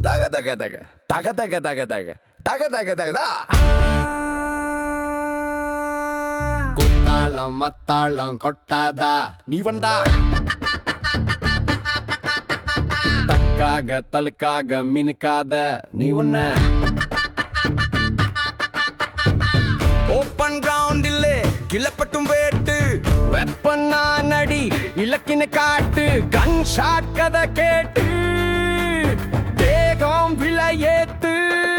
தக தக தக தக தக தக தக தக தக தக தா குத்தாளம் மத்தாளம் கொட்டாதா நீ வந்தா தக்காக தலுக்காக மினுக்காத நீ உன்ன ஓப்பன் கிரவுண்டில் கிளப்பட்டும் வேட்டு வெப்பன் நடி இலக்கின காட்டு கன் ஷாட் கதை கேட்டு தேகம் விளையேத்து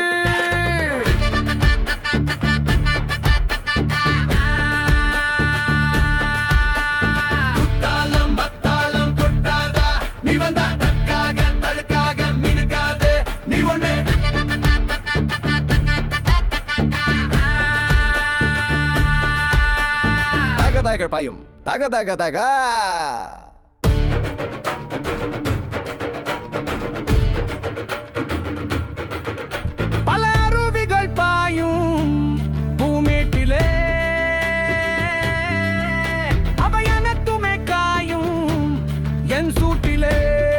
குத்தாலம் பத்தாலம் கொட்டாதா நீ வந்தா தக்காக தழுக்காக மினுக்காத நீ ஒண்ணு தக தக பாயும் தக தக தக பல அருவிகள் பாயும் பூமேட்டிலே அவை அனைத்துமே காயும் என் சூட்டிலே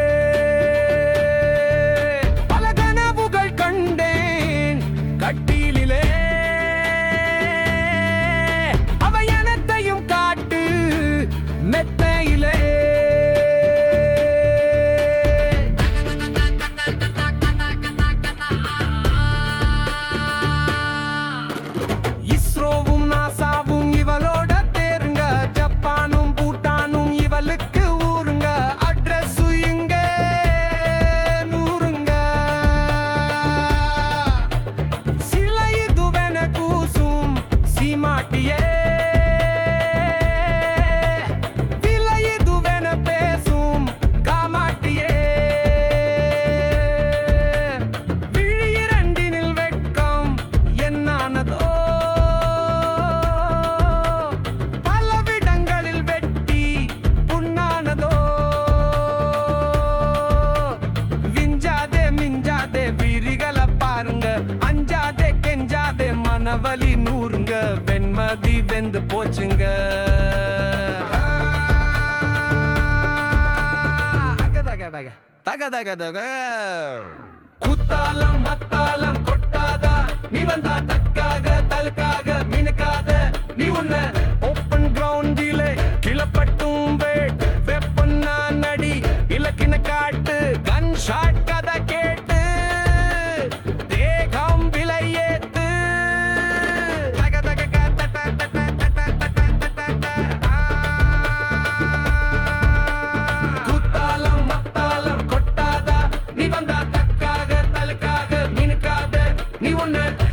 பல கனவுகள் கண்டேன் கட்டிலே அவை அனைத்தையும் காட்டு மெத்தையிலே இஸ்ரோவும் நாசாவும் இவளோட தேருங்க ஜப்பானும் பூட்டானும் இவளுக்கு ஊருங்க அட்ரஸ் இங்க நூறுங்க சில இதுவென கூசும் சீமாட்டியே விலை இதுவென பேசும் காமாட்டியே விழியிரண்டினில் வெட்கம் என்னானதோ பலவிடங்களில் வெட்டி புண்ணானதோ விஞ்சாதே மிஞ்சாதே விரிகளை பாருங்க அஞ்சாதே கெஞ்சாதே மனவலி நூறுங்க வெண்மதி வெந்து போச்சுங்க தக தக தக தக தக தக குத்தாலம் மத்தாலம் கொட்டாதா நீ வந்தா தக்காக தலுக்காக மினுக்காத நீ உன்ன ஓப்பன் கிரவுண்டிலே கிளப்பட்டும் வேட் வெப்பன் நடி இலக்கின காட்டு கன் ஷாட் கதை கேட்டு தேகம் விலையேத்து தக தக க த த த த த த த த த த. ஆ. குத்தாலம் மத்தாலம் கொட்டாதா நீ வந்தா தக்காக தலுக்காக மினுக்காத நீ ஒண்ணு